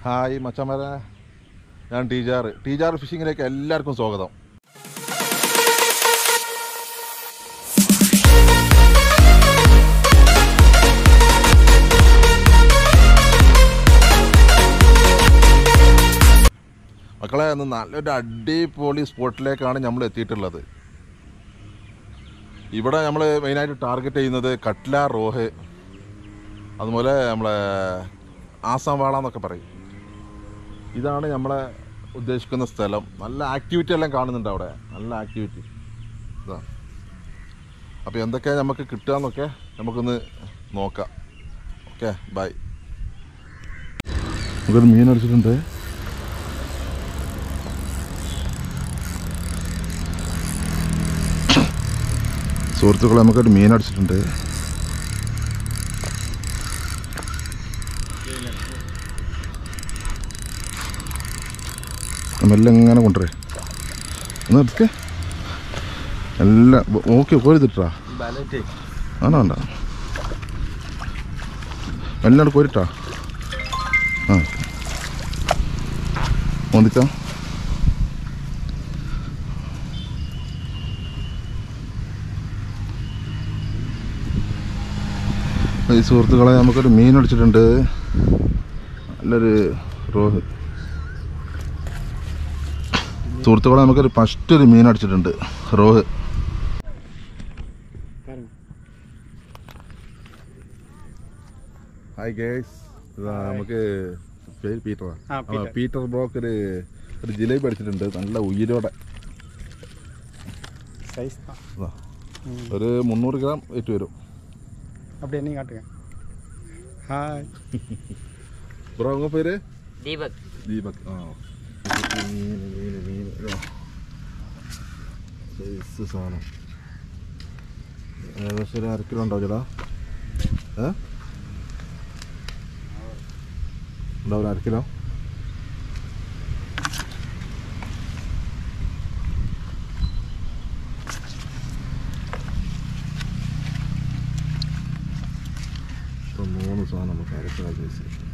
Hi മച്ചന്മാരെ ഞാൻ ടീജാർ ടീജാർ ഫിഷിങ്ങിലേക്ക് എല്ലാവർക്കും സ്വാഗതം മക്കളെ ഇന്ന് നല്ലൊരു അടിപൊളി സ്പോട്ടിലേക്കാണ് നമ്മൾ എത്തിയിട്ടുള്ളത് ഇവിടെ നമ്മൾ മെയിനായിട്ട് ടാർഗറ്റ് ചെയ്യുന്നത് കട്ട്ല റോഹ് അതുപോലെ നമ്മളെ ആസാം വാള എന്നൊക്കെ പറയും ഇതാണ് നമ്മളെ ഉദ്ദേശിക്കുന്ന സ്ഥലം നല്ല ആക്ടിവിറ്റി എല്ലാം കാണുന്നുണ്ട് അവിടെ നല്ല ആക്ടിവിറ്റി ഇതാ അപ്പോൾ എന്തൊക്കെയാണ് നമുക്ക് കിട്ടുക എന്നൊക്കെ നമുക്കൊന്ന് നോക്കാം ഓക്കെ ബൈ നമുക്കൊരു മീൻ അടിച്ചിട്ടുണ്ട് സുഹൃത്തുക്കളെ നമുക്കൊരു മീൻ അടിച്ചിട്ടുണ്ട് മെല്ലെ എങ്ങനെ കൊണ്ടുവരേ ഒന്ന് എടുക്കേ എല്ലാം ഓക്കെ കോരിത്തിട്ടാ ആണോ വേണ്ട മെല്ലെ കോരിട്ടാ ആ ഒന്നിക്കാം ഈ സുഹൃത്തുക്കളെ നമുക്കൊരു മീൻ അടിച്ചിട്ടുണ്ട് നല്ലൊരു റോഹ് സുഹൃത്തുക്കളെ നമുക്കൊരു ഫസ്റ്റ് ഒരു മീൻ അടിച്ചിട്ടുണ്ട് റോഹ് ഹായ് ഗേസ് നമുക്ക് പേര് പീറ്ററാ ആ, ആ, പീറ്റർ. പീറ്റർ ബ്രോക്ക് ഒരു ഒരു ജിലേബി അടിച്ചിട്ടുണ്ട് നല്ല ഉയരോടെ சைஸ் தான் ഇതാ. ഒരു മുന്നൂറ് ഗ്രാം ഏറ്റ് വരും அப்படியே நீ காட்டுங்க ஹாய் ബ്രോ ഉങ്ങ പേര് ദീപക് ദീപക് ആ മീൻ മീൻ മീൻ ഇതാ. സൈസ് സാധനം ഏകദേശം ഒരു അര കിലോ ഉണ്ടാവും ചേട്ടാ ഏ ഉണ്ടാവും അര കിലോ ഇപ്പം മൂന്ന് സാധനം നമുക്ക് അര കിലോ സൈസ്